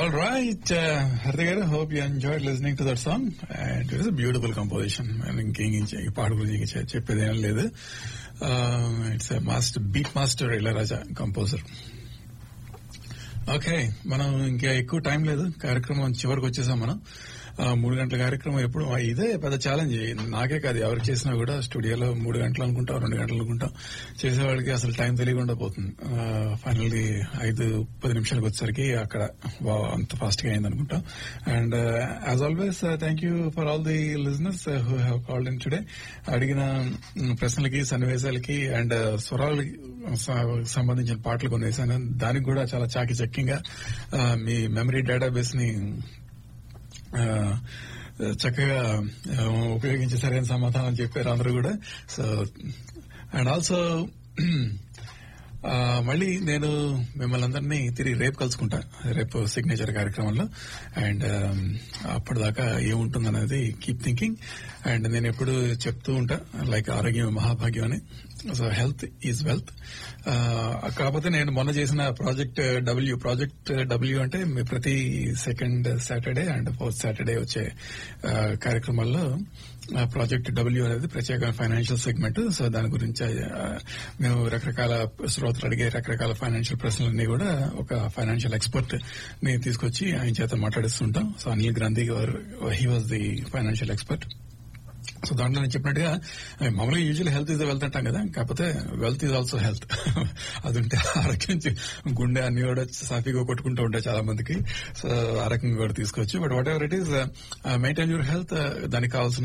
All right, uh, Hardigar, hope you enjoyed listening to that song. And it is a beautiful composition. And ఇంకేం ఈ పాట గురించి ఇంక చె- చెప్పేది ఏం లేదు it's master beat master Ilaiyaraaja composer okay మనం ఇంకా ఎక్కువ టైం లేదు కార్యక్రమం చివరికి వచ్చేసాం మనం ఆ, మూడు గంటల కార్యక్రమం ఎప్పుడు ఆ, ఇదే పెద్ద ఛాలెంజ్ నాకే కాదు ఎవరికి చేసినా కూడా స్టూడియోలో మూడు గంటలు అనుకుంటాం రెండు గంటలు అనుకుంటాం చేసేవాడికి అసలు టైం తెలియకుండా పోతుంది ఫైనల్ గా ఐదు పది నిమిషాలకు వచ్చేసరికి అక్కడ వావ్, అంత ఫాస్ట్ గా అయింది అనుకుంటాం and as always thank you for all the listeners who have called in today అడిగిన మ్, ప్రశ్నలకి సన్నివేశాలకి అండ్ స్వరాలకి స- సంబంధించిన పాటలు కొన్ని వేశాను దానికి కూడా చాలా చాకి చక్యంగా మీ మెమరీ డేటాబేస్ ని ఆ, చక్కగా ఆ, ఉపయోగించి సరైన సమాధానం చెప్పారు అందరూ కూడా సో అండ్ ఆల్సో మళ్ళీ నేను మిమ్మల్ని అందరినీ తిరిగి రేపు కలుసుకుంటా రేపు సిగ్నేచర్ కార్యక్రమంలో అండ్ అప్పటిదాకా ఏముంటుందనేది కీప్ థింకింగ్ అండ్ నేను ఎప్పుడు చెప్తూ ఉంటా లైక్ ఆరోగ్యం మహాభాగ్యం అని సో హెల్త్ ఈజ్ వెల్త్ కాకపోతే నేను మొన్న చేసిన ప్రాజెక్ట్ డబ్ల్యూ ప్రాజెక్ట్ డబ్ల్యూ అంటే మీ ప్రతి second Saturday and fourth Saturday వచ్చే ఆ, కార్యక్రమాల్లో ప్రాజెక్ట్ డబ్ల్యూ అనేది ప్రత్యేక ఫైనాన్షియల్ సెగ్మెంట్ సో దాని గురించి ఆ, మేము రకరకాల శ్రోతలు అడిగే రకరకాల ఫైనాన్షియల్ ప్రశ్నలన్నీ కూడా ఒక ఫైనాన్షియల్ ఎక్స్పర్ట్ ని తీసుకొచ్చి ఆయన చేత మాట్లాడిస్తుంటాం so Anil Gandhi garu he was the financial expert so దాంట్లో నేను చెప్పినట్టుగా మామూలుగా యూజువల్ హెల్త్ ఇస్ వెల్త్ అంటాం కదా కాకపోతే వెల్త్ ఈజ్ ఆల్సో హెల్త్ అది ఉంటే ఆరోగ్యం చి- గుండె అన్ని కూడా సాఫీగా కొట్టుకుంటూ ఉంటాయి చాలా మందికి సో ఆ రకంగా కూడా తీసుకోవచ్చు but whatever it is maintain your health దానికి కావాల్సిన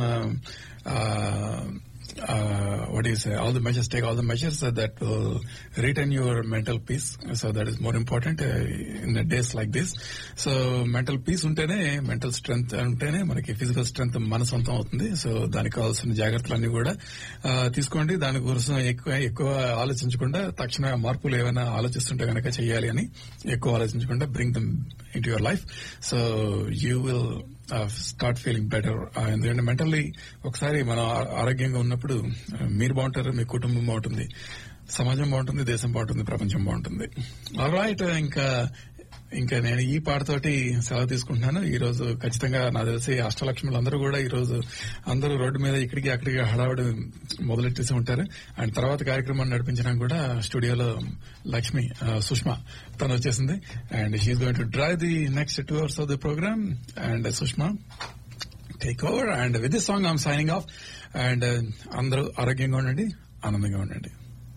what is all the measures take all the measures uh, that will retain your mental peace so that is more important uh, in the days like this so mental peace ఉంటేనే mental strength ఉంటేనే మనకి physical strength మన సొంతం అవుతుంది so దానికి కావాల్సిన జాగ్రత్తలన్నీ కూడా ఆ, తీసుకోండి దానికోసం ఎక్కువ ఎక్కువ ఆలోచించకుండా తక్షణ మార్పులు ఏమైనా ఆలోచిస్తుంటే కనుక చేయాలి అని ఎక్కువ ఆలోచించకుండా bring them in your life so you will start feeling better ఎందుకంటే మెంటల్లీ ఒకసారి మనం ఆ- ఆరోగ్యంగా ఉన్నప్పుడు ఆ, మీరు బాగుంటారు మీ కుటుంబం బాగుంటుంది సమాజం బాగుంటుంది దేశం బాగుంటుంది ప్రపంచం బాగుంటుంది రైట్ ఇంకా ఇంకా నేను ఈ పాటతోటి సెలవు తీసుకుంటున్నాను ఈ రోజు ఖచ్చితంగా నాకు తెలిసి అష్టలక్ష్ములు అందరూ కూడా ఈ రోజు అందరూ రోడ్డు మీద ఇక్కడికి అక్కడికి హడావుడి మొదలెట్టేసి ఉంటారు అండ్ తర్వాత కార్యక్రమాన్ని నడిపించడానికి కూడా స్టూడియోలో లక్ష్మి ఆ, సుష్మా తను వచ్చేసింది and she's going to drive the next two hours of the program and Sushma take over and with this song I'm signing off and అందరూ ఆరోగ్యంగా ఉండండి ఆనందంగా ఉండండి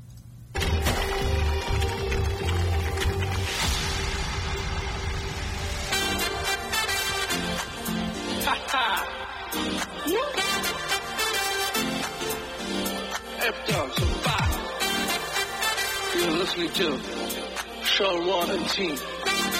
F Dog, so five. You're listening to Show One and Team.